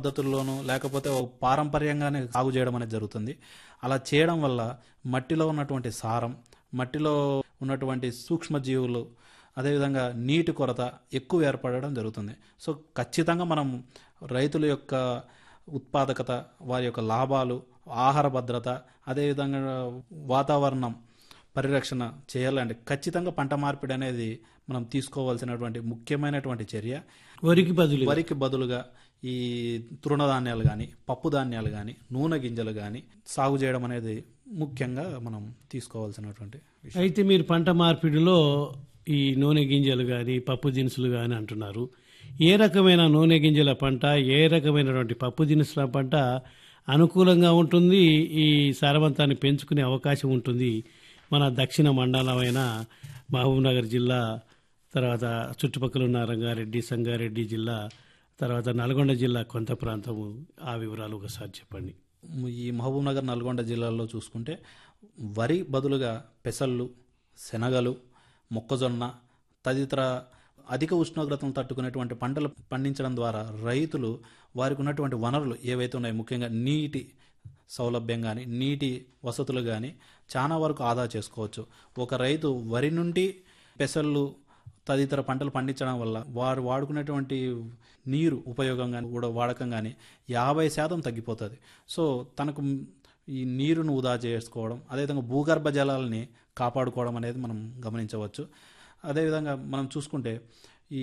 పద్ధతుల్లోనూ లేకపోతే ఒక పారంపర్యంగానే సాగు చేయడం అనేది జరుగుతుంది అలా చేయడం వల్ల మట్టిలో ఉన్నటువంటి సారం మట్టిలో ఉన్నటువంటి సూక్ష్మజీవులు అదేవిధంగా నీటి కొరత ఎక్కువ ఏర్పడడం జరుగుతుంది సో ఖచ్చితంగా మనం రైతుల యొక్క ఉత్పాదకత వారి యొక్క లాభాలు ఆహార భద్రత అదేవిధంగా వాతావరణం పరిరక్షణ చేయాలంటే ఖచ్చితంగా పంట మార్పిడి అనేది మనం తీసుకోవాల్సినటువంటి ముఖ్యమైనటువంటి చర్య వరికి బదులు వరికి బదులుగా ఈ తృణధాన్యాలు కానీ పప్పు ధాన్యాలు కానీ నూనె గింజలు కానీ సాగు చేయడం అనేది ముఖ్యంగా మనం తీసుకోవాల్సినటువంటి విషయం అయితే మీరు పంట మార్పిడిలో ఈ నూనె గింజలు కానీ పప్పు దినుసులు కానీ అంటున్నారు ఏ రకమైన నూనె గింజల పంట ఏ రకమైనటువంటి పప్పు దినుసుల పంట అనుకూలంగా ఉంటుంది ఈ సారవంతాన్ని పెంచుకునే అవకాశం ఉంటుంది మన దక్షిణ మండలమైన మహబూబ్నగర్ జిల్లా తర్వాత చుట్టుపక్కల ఉన్న రంగారెడ్డి సంగారెడ్డి జిల్లా తర్వాత నల్గొండ జిల్లా కొంత ప్రాంతము ఆ వివరాలు ఒకసారి చెప్పండి ఈ మహబూబ్నగర్ నల్గొండ జిల్లాల్లో చూసుకుంటే వరి బదులుగా పెసళ్ళు శనగలు మొక్కజొన్న తదితర అధిక ఉష్ణోగ్రతను తట్టుకునేటువంటి పంటలు పండించడం ద్వారా రైతులు వారికి ఉన్నటువంటి వనరులు ఏవైతే ఉన్నాయో ముఖ్యంగా నీటి సౌలభ్యం కానీ నీటి వసతులు కానీ చాలా వరకు ఆదా చేసుకోవచ్చు ఒక రైతు వరి నుండి పెసళ్ళు తదితర పంటలు పండించడం వల్ల వారు వాడుకునేటువంటి నీరు ఉపయోగం కానీ కూడా వాడకం కానీ యాభై శాతం తగ్గిపోతుంది సో తనకు ఈ నీరును వృధా చేసుకోవడం అదేవిధంగా భూగర్భ జలాలని కాపాడుకోవడం అనేది మనం గమనించవచ్చు అదేవిధంగా మనం చూసుకుంటే ఈ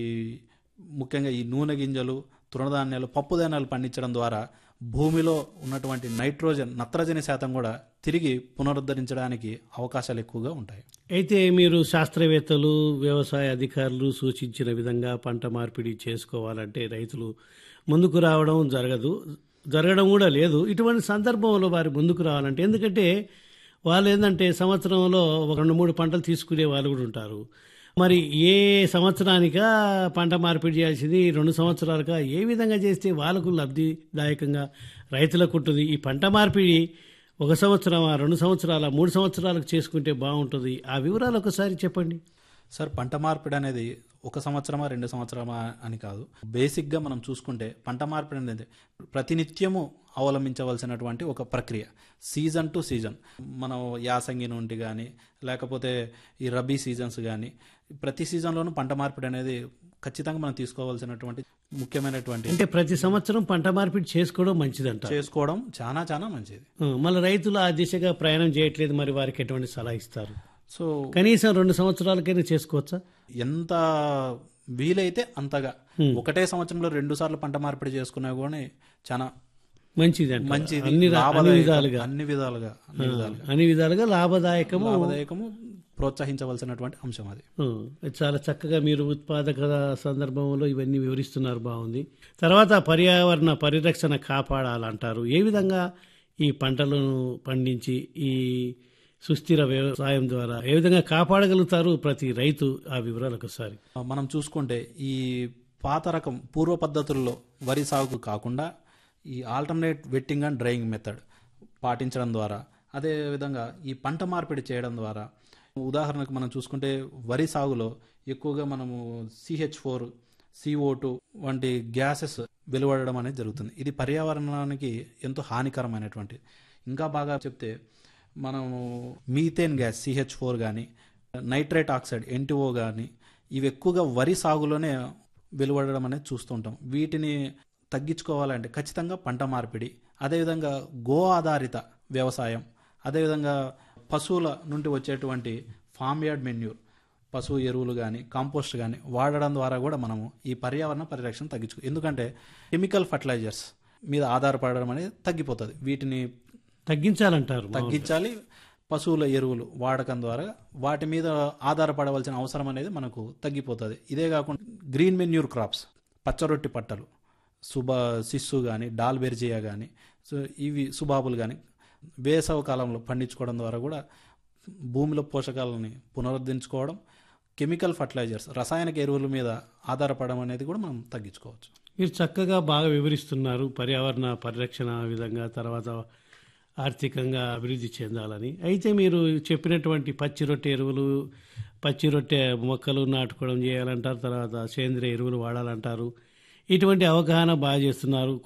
ముఖ్యంగా ఈ నూనె గింజలు తృణధాన్యాలు పప్పు ధాన్యాలు పండించడం ద్వారా భూమిలో ఉన్నటువంటి నైట్రోజన్ నత్రజని శాతం కూడా తిరిగి పునరుద్ధరించడానికి అవకాశాలు ఎక్కువగా ఉంటాయి అయితే మీరు శాస్త్రవేత్తలు వ్యవసాయ అధికారులు సూచించిన విధంగా పంట మార్పిడి చేసుకోవాలంటే రైతులు ముందుకు రావడం జరగదు జరగడం కూడా లేదు ఇటువంటి సందర్భంలో వారు ముందుకు రావాలంటే ఎందుకంటే వాళ్ళు ఏంటంటే సంవత్సరంలో ఒక రెండు మూడు పంటలు తీసుకునే వాళ్ళు కూడా ఉంటారు మరి ఏ సంవత్సరానికా పంట మార్పిడి చేయాల్సింది రెండు సంవత్సరాలుగా ఏ విధంగా చేస్తే వాళ్ళకు లబ్ధిదాయకంగా రైతులకు ఉంటుంది ఈ పంట మార్పిడి ఒక సంవత్సరమా రెండు సంవత్సరాల మూడు సంవత్సరాలకు చేసుకుంటే బాగుంటుంది ఆ వివరాలు ఒకసారి చెప్పండి సార్ పంట మార్పిడి అనేది ఒక సంవత్సరమా రెండు సంవత్సరమా అని కాదు బేసిక్గా మనం చూసుకుంటే పంట మార్పిడి అనేది ప్రతినిత్యము అవలంబించవలసినటువంటి ఒక ప్రక్రియ సీజన్ టు సీజన్ మనం యాసంగి నుండి కానీ లేకపోతే ఈ రబీ సీజన్స్ కానీ ప్రతి సీజన్లోనూ పంట మార్పిడి అనేది ఖచ్చితంగా మనం తీసుకోవాల్సినటువంటి ముఖ్యమైనటువంటి అంటే ప్రతి సంవత్సరం పంట మార్పిడి చేసుకోవడం మంచిదంట చేసుకోవడం చాలా చాలా మంచిది మళ్ళీ రైతులు ఆ దిశగా ప్రయాణం చేయట్లేదు మరి వారికి ఎటువంటి సలహా ఇస్తారు సో కనీసం రెండు సంవత్సరాలకైనా చేసుకోవచ్చా ఎంత వీలైతే అంతగా ఒకటే సంవత్సరంలో రెండు సార్లు పంట మార్పిడి చేసుకున్నా కూడా చాలా మంచిది అంట మంచిది అన్ని రా- అన్ని లాభదాయకం, విధాలుగా అన్ని విధాలుగా అన్ని విధాలుగా అన్ని విధాలుగా లాభదాయకము లాభదాయకము ప్రోత్సహించవలసినటువంటి అంశం అది ఆ, చాలా చక్కగా మీరు ఉత్పాదక సందర్భంలో ఇవన్నీ వివరిస్తున్నారు బాగుంది తర్వాత పర్యావరణ పరిరక్షణ కాపాడాలంటారు ఏ విధంగా ఈ పంటలను పండించి ఈ సుస్థిర వ్యవసాయం ద్వారా ఏ విధంగా కాపాడగలుగుతారు ప్రతి రైతు ఆ వివరాలు ఒకసారి మనం చూసుకుంటే ఈ పాత రకం పూర్వ పద్ధతుల్లో వరి సాగుకు కాకుండా ఈ alternate wetting and drying method పాటించడం ద్వారా అదేవిధంగా ఈ పంట మార్పిడి చేయడం ద్వారా ఉదాహరణకు మనం చూసుకుంటే వరి సాగులో ఎక్కువగా మనము సిహెచ్ ఫోర్ సిఓ టూ వంటి గ్యాసెస్ వెలువడడం అనేది జరుగుతుంది ఇది పర్యావరణానికి ఎంతో హానికరమైనటువంటి ఇంకా బాగా చెప్తే మనము మీథేన్ గ్యాస్ సిహెచ్ ఫోర్ కానీ నైట్రేట్ ఆక్సైడ్ ఎన్టీఓ కానీ ఇవి ఎక్కువగా వరి సాగులోనే వెలువడడం అనేది చూస్తుంటాం వీటిని తగ్గించుకోవాలంటే ఖచ్చితంగా పంట మార్పిడి అదేవిధంగా గో ఆధారిత వ్యవసాయం అదేవిధంగా పశువుల నుండి వచ్చేటువంటి ఫామ్ యార్డ్ మెన్యూర్ పశువు ఎరువులు కానీ కాంపోస్ట్ కానీ వాడడం ద్వారా కూడా మనము ఈ పర్యావరణ పరిరక్షణ తగ్గించుకో ఎందుకంటే కెమికల్ ఫర్టిలైజర్స్ మీద ఆధారపడడం అనేది తగ్గిపోతుంది వీటిని తగ్గించాలంటారు తగ్గించాలి పశువుల ఎరువులు వాడకం ద్వారా వాటి మీద ఆధారపడవలసిన అవసరం అనేది మనకు తగ్గిపోతుంది ఇదే కాకుండా గ్రీన్ మెన్యూర్ క్రాప్స్ పచ్చరొట్టి పట్టలు సుబా సిస్సు కానీ డాల్బెర్జియా కానీ సో ఇవి సుబాబులు కానీ వేసవ కాలంలో పండించుకోవడం ద్వారా కూడా భూమిలో పోషకాలని పునరుద్ధరించుకోవడం కెమికల్ ఫర్టిలైజర్స్ రసాయనిక ఎరువుల మీద ఆధారపడడం అనేది కూడా మనం తగ్గించుకోవచ్చు మీరు చక్కగా బాగా వివరిస్తున్నారు పర్యావరణ పరిరక్షణ విధంగా తర్వాత ఆర్థికంగా అభివృద్ధి చెందాలని అయితే మీరు చెప్పినటువంటి పచ్చి రొట్టె ఎరువులు పచ్చి రొట్టె మొక్కలు నాటుకోవడం చేయాలంటారు తర్వాత సేంద్రియ ఎరువులు వాడాలంటారు ఇటువంటి అవగాహన బాగా చేస్తున్నారు